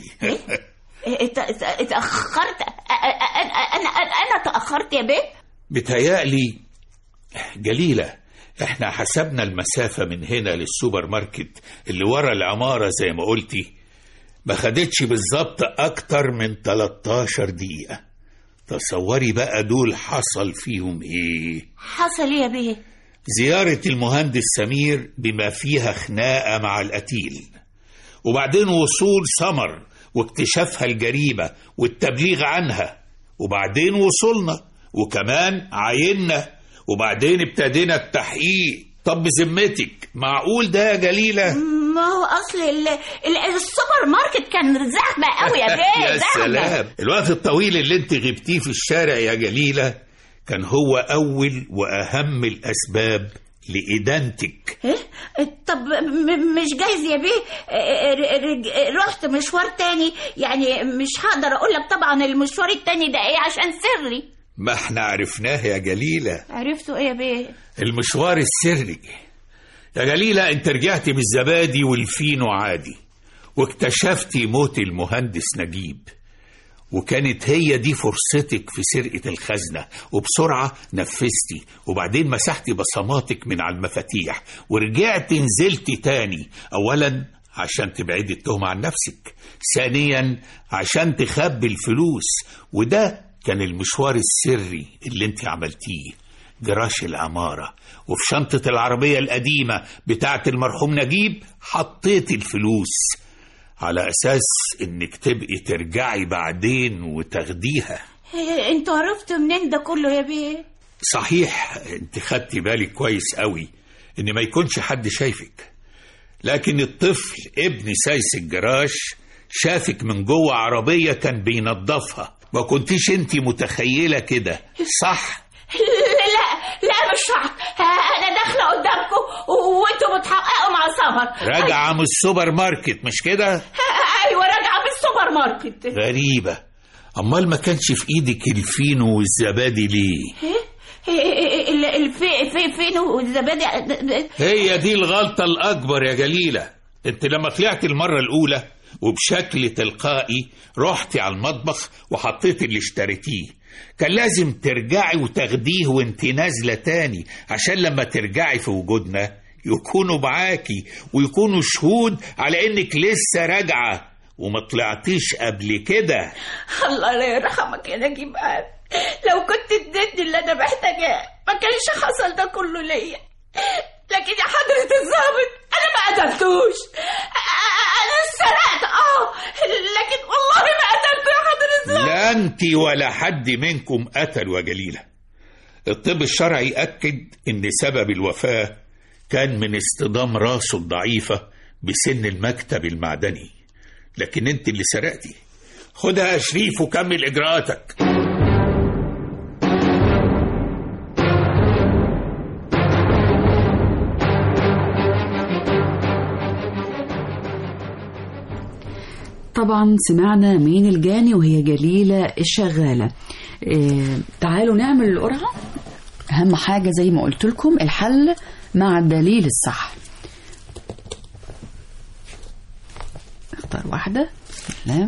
ات- ات- اتأخرت أ- أ- أنا أنا أنا تأخرت يا بيه بتهيألي جليلة احنا حسبنا المسافة من هنا للسوبر ماركت اللي ورا العمارة زي ما قلتي ما خدتش بالظبط أكتر من 13 دقيقة تصوري بقى دول حصل فيهم ايه حصل ايه يا بيه زيارة المهندس سمير بما فيها خناقة مع القتيل وبعدين وصول سمر واكتشافها الجريمة والتبليغ عنها وبعدين وصلنا وكمان عيننا وبعدين ابتدينا التحقيق طب بذمتك معقول ده يا جليلة ما هو اصل ال... ال... السوبر ماركت كان زحمه قوي يا بيه يا زحمه سلام الوقت الطويل اللي انت غبتيه في الشارع يا جليلة كان هو أول وأهم الأسباب لإدانتك إيه؟ طب م- مش جايز يا بيه ر- ر- رحت مشوار تاني يعني مش هقدر اقول لك طبعا المشوار التاني ده ايه عشان سري ما احنا عرفناه يا جليلة عرفتوا ايه يا بيه المشوار السري يا جليلة انت رجعتي بالزبادي والفينو عادي واكتشفتي موت المهندس نجيب وكانت هي دي فرصتك في سرقة الخزنة وبسرعة نفذتي وبعدين مسحتي بصماتك من على المفاتيح ورجعت نزلتي تاني أولا عشان تبعدي التهمة عن نفسك ثانيا عشان تخبي الفلوس وده كان المشوار السري اللي انت عملتيه جراش العمارة وفي شنطة العربية القديمة بتاعة المرحوم نجيب حطيت الفلوس على أساس إنك تبقي ترجعي بعدين وتاخديها إيه، انتوا عرفتوا منين ده كله يا بيه صحيح انت خدتي بالك كويس قوي ان ما يكونش حد شايفك لكن الطفل ابن سايس الجراش شافك من جوه عربية كان بينظفها ما كنتيش انت متخيلة كده صح لا لا لا مش صح انا داخله قدامكم و- وانتوا بتحققوا مع سمر راجعة من السوبر ماركت مش كده ايوه راجعه من السوبر ماركت غريبة امال ما كانش في ايدك الفينو والزبادي ليه إيه، إيه، ال- الفي في فين والزبادي هي دي الغلطة الأكبر يا جليلة انت لما طلعت المرة الأولى وبشكل تلقائي رحتي على المطبخ وحطيت اللي اشتريتيه كان لازم ترجعي وتاخديه وانت نازلة تاني عشان لما ترجعي في وجودنا يكونوا معاكي ويكونوا شهود على انك لسه راجعة وما طلعتيش قبل كده الله لا يرحمك يا نجيب قال لو كنت اديتني اللي انا محتاجاه ما كانش حصل ده كله ليا لكن يا حضرة الظابط انا ما قتلتوش أ- انا سرقت اه لكن والله ما قتلته يا حضرة الظابط لا انت ولا حد منكم قتلوا يا جليلة الطب الشرعي أكد إن سبب الوفاة كان من اصطدام راسه الضعيفة بسن المكتب المعدني لكن انت اللي سرقتي خدها يا شريف وكمل إجراءاتك طبعا سمعنا مين الجاني وهي جليلة الشغالة إيه تعالوا نعمل القرعة أهم حاجة زي ما قلت لكم الحل مع الدليل الصح اختار واحدة بسم الله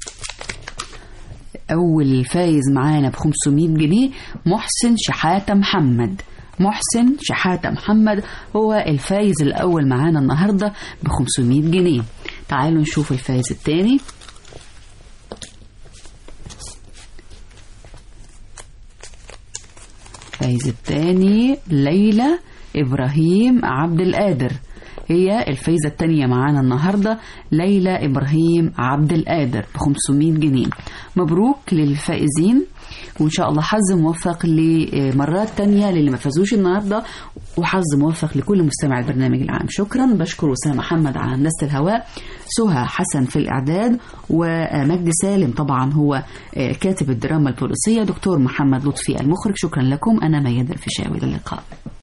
أول فايز معانا ب 500 جنيه محسن شحاتة محمد محسن شحاتة محمد هو الفايز الأول معانا النهاردة ب 500 جنيه تعالوا نشوف الفايز الثاني الفايز الثاني ليلى إبراهيم عبد القادر هي الفايزة التانية معانا النهاردة ليلى إبراهيم عبد القادر ب 500 جنيه مبروك للفائزين وإن شاء الله حظ موفق لمرات تانية للي ما فازوش النهاردة وحظ موفق لكل مستمع البرنامج العام شكرا بشكر أسامة محمد على هندسة الهواء سهى حسن في الإعداد ومجد سالم طبعا هو كاتب الدراما البوليسية دكتور محمد لطفي المخرج شكرا لكم أنا ميادة الفيشاوي إلى اللقاء